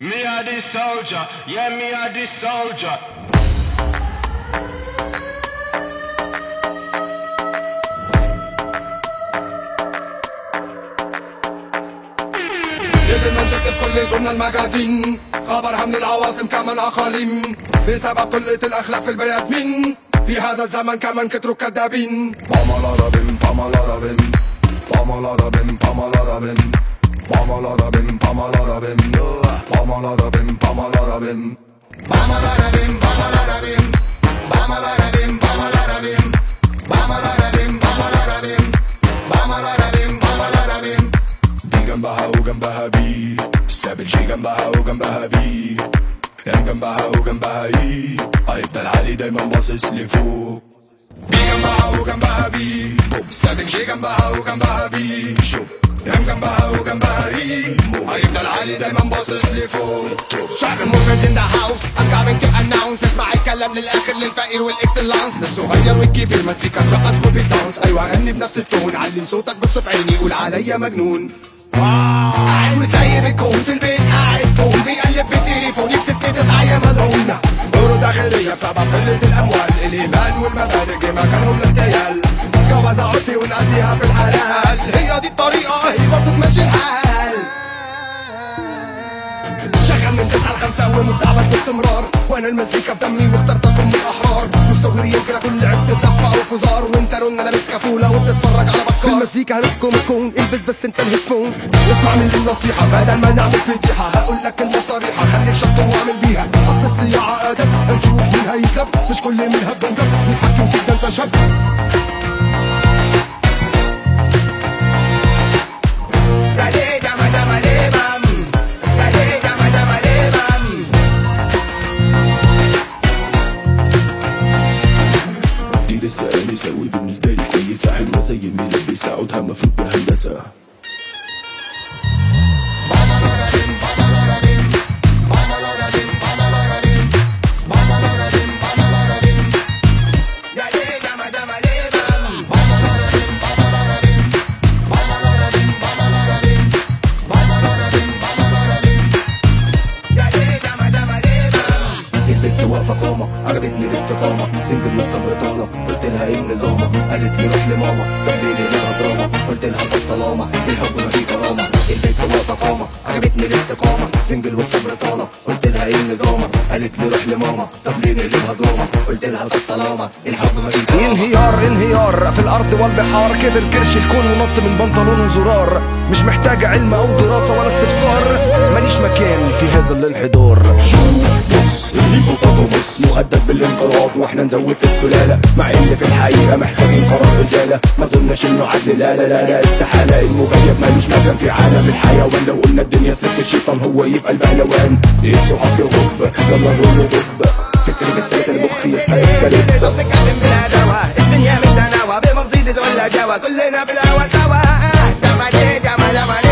Me a the soldier, yeah, me a the soldier. نزل منشط في كل جورنال ماجازين خبرها من العواصم كمان اقاليم بسبب قلة الاخلاق في البني ادمين في هذا الزمن كمان كتروا كدابين بامالا بيم بامالا بيم بامالا بيم بامالا بيم بامالا بيم بامالا بيم بامالا بيم بامالا بيم بامالا بيم بامالا بيم بامالا بيم بامالا بيم بامالا بيم بامالا بيم بامالا بيم بامالا بيم دي جنبها وجنبها بي سابل جي جنبها وجنبها بي ام جنبها وجنبها اي هيفضل علي دايما باصص لفوق بي جنبها وجنبها بي سابل جي جنبها وجنبها بي شوف ام جنبها وجنبها اي هيفضل علي دايما باصص لفوق شعب الموفرز ان ذا هاوس I'm coming to announce اسمع الكلام للاخر للفقير والاكسلانس للصغير والكبير مزيكا ترقص كوفي داونس ايوه غني بنفس التون علي صوتك بص في عيني قول عليا مجنون قاعد وسايب الكون في البيت قاعد ستون بيقلب في التليفون يكتب ستيتس عيا ملعونة دورة داخلية بسبب قلة الأموال الإيمان والمبادئ مكانهم الاغتيال جوازة عرفي ونقضيها في الحلال هي دي الطريقة هي برضه تمشي الحال شغال من تسعة لخمسة ومستعبد باستمرار وانا المزيكا في دمي واخترتكم من الاحرار والصغري يمكن اكون لعبت زفة او فزار وانت رنة لابس كفولة وبتتفرج على بكار المزيكا هنحكم الكون البس بس انت الهيدفون اسمع مني النصيحة بدل ما نعمل فضيحة هقول لك كلمة صريحة خليك شط واعمل بيها اصل الصياعة ادب هنشوف مين هيكسب مش كل مين هب ندب نتحكم فيك ده انت شاب Dale, llama, llámale, mam. Dale, llama, llámale, mam. دي لسه آنسة وبالنسبة لي كويسة حلوة زي الملبسة عودها مفروض بهندسة Dale, llama, llámale, mam. Dale, llama, llámale, mam. البنت واقفة قامة عجبتني الاستقامة سنجل والصبر طالة قلت لها ايه النظامة قالت لي روح لماما طب ليه ليها دراما قلت لها طب طالما الحب ما فيه كرامة البنت واقفة قامة عجبتني الاستقامة سنجل والصبر طالة قلت لها ايه النظامة قالت لي روح لماما طب ليه ليها دراما قلت لها طب طالما الحب ما فيه كرامة انهيار انهيار في الارض والبحار كبر كرش الكون ونط من بنطلون وزرار مش محتاجة علم او دراسة ولا استفسار ماليش مكان في هذا الانحدار بص الهيبوبوتاموس مهدد بالانقراض واحنا نزود في السلالة مع ان في الحقيقة محتاجين قرار ازالة ما ظنش انه عدل لا لا لا لا استحالة المغيب مالوش مكان في عالم الحيوان لو قلنا الدنيا سك الشيطان هو يبقى البهلوان ايه الصحاب يغب يلا نقول له دب فكرة التلاتة المخ يبقى اسكاليت اللي ضد تتكلم بالهداوة الدنيا متناوى بمرسيدس ولا جوا كلنا في الهوا سوا جمالي جمال جمال